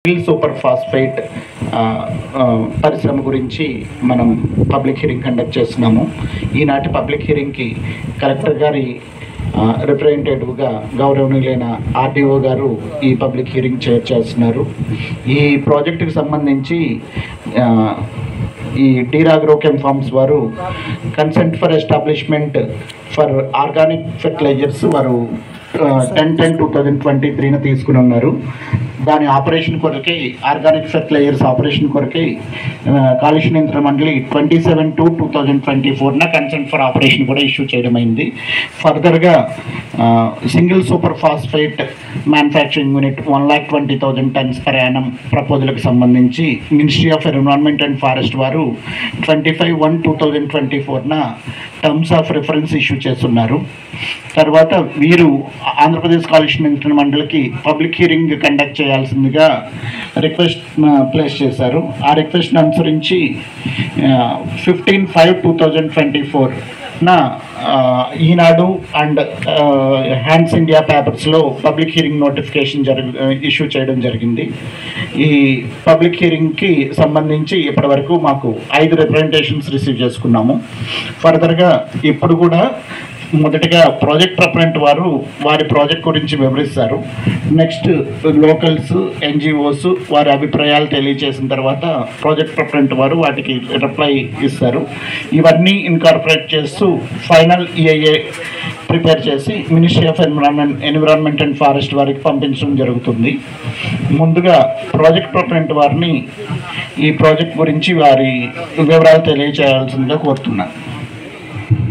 hill super phosphate ఆ, ఆ, పరిశ్రమ గురించి మనం పబ్లిక్ హియరింగ్ కండక్ట్ చేస్తున్నాము ఈనాటి పబ్లిక్ హియరింగ్కి కలెక్టర్ గారి రిప్రజెంటేటివ్గా గౌరవనీయులైన ఆర్డీఓ గారు ఈ పబ్లిక్ హియరింగ్ చైర్ చేస్తున్నారు ఈ ప్రాజెక్టుకి సంబంధించి ఆ, ఈ డీరాగ్రోకెమ్ ఫార్మ్స్ వారు consent for establishment for organic fertilisers వారు ten ten two thousand twenty త్రీన తీసుకుని ఉన్నారు దాని ఆపరేషన్ కొరకే ఆర్గానిక్ ఫెర్టిలైజర్స్ ఆపరేషన్ కొరకే ఆ, కాలుష్య నియంత్రణ మండలి twenty seven two two thousand twenty ఫోర్న కన్సెంట్ ఫర్ ఆపరేషన్ కూడా ఇష్యూ చేయడం అయింది ఫర్దర్గా single super phosphate manufacturing unit one lakh twenty thousand tons per annum ప్రపోజల్కి సంబంధించి ministry of environment and forest వారు twenty five one two thousand twenty ఫోర్న terms of reference issue చేస్తున్నారు తర్వాత వీరు ఆంధ్రప్రదేశ్ కాలుష్య నియంత్రణ మండలికి పబ్లిక్ హియరింగ్ కండక్ట్ చేయాల్సిందిగా రిక్వెస్ట్ ప్లేస్ చేశారు ఆ రిక్వెస్ట్ని అనుసరించి fifteen five two thousand twenty four నా ఆ, ఈనాడు అండ్ హ్యాండ్స్ ఇండియా పేపర్స్లో పబ్లిక్ హియరింగ్ నోటిఫికేషన్ జరుగు ఇష్యూ చేయడం జరిగింది ఈ పబ్లిక్ హియరింగ్కి సంబంధించి ఇప్పటివరకు మాకు ఐదు రిప్రజెంటేషన్స్ రిసీవ్ చేసుకున్నాము ఫర్దర్గా ఇప్పుడు కూడా మొదటిగా ప్రాజెక్ట్ ప్రపరెంట్ వారు వారి ప్రాజెక్ట్ గురించి వివరిస్తారు నెక్స్ట్ లోకల్స్ ఎన్జిఓస్ వారి అభిప్రాయాలు తెలియజేసిన తర్వాత ప్రాజెక్ట్ ప్రపరెంట్ వారు వాటికి రిప్లై ఇస్తారు ఇవన్నీ ఇన్కార్పొరేట్ చేస్తూ ఫైనల్ ఈఐఏ ప్రిపేర్ చేసి ministry of environment environment and forest వారికి పంపించడం జరుగుతుంది ముందుగా ప్రాజెక్ట్ ప్రపరెంట్ వారిని ఈ ప్రాజెక్ట్ గురించి వారి వివరాలు తెలియజేయాల్సిందిగా కోరుతున్నాను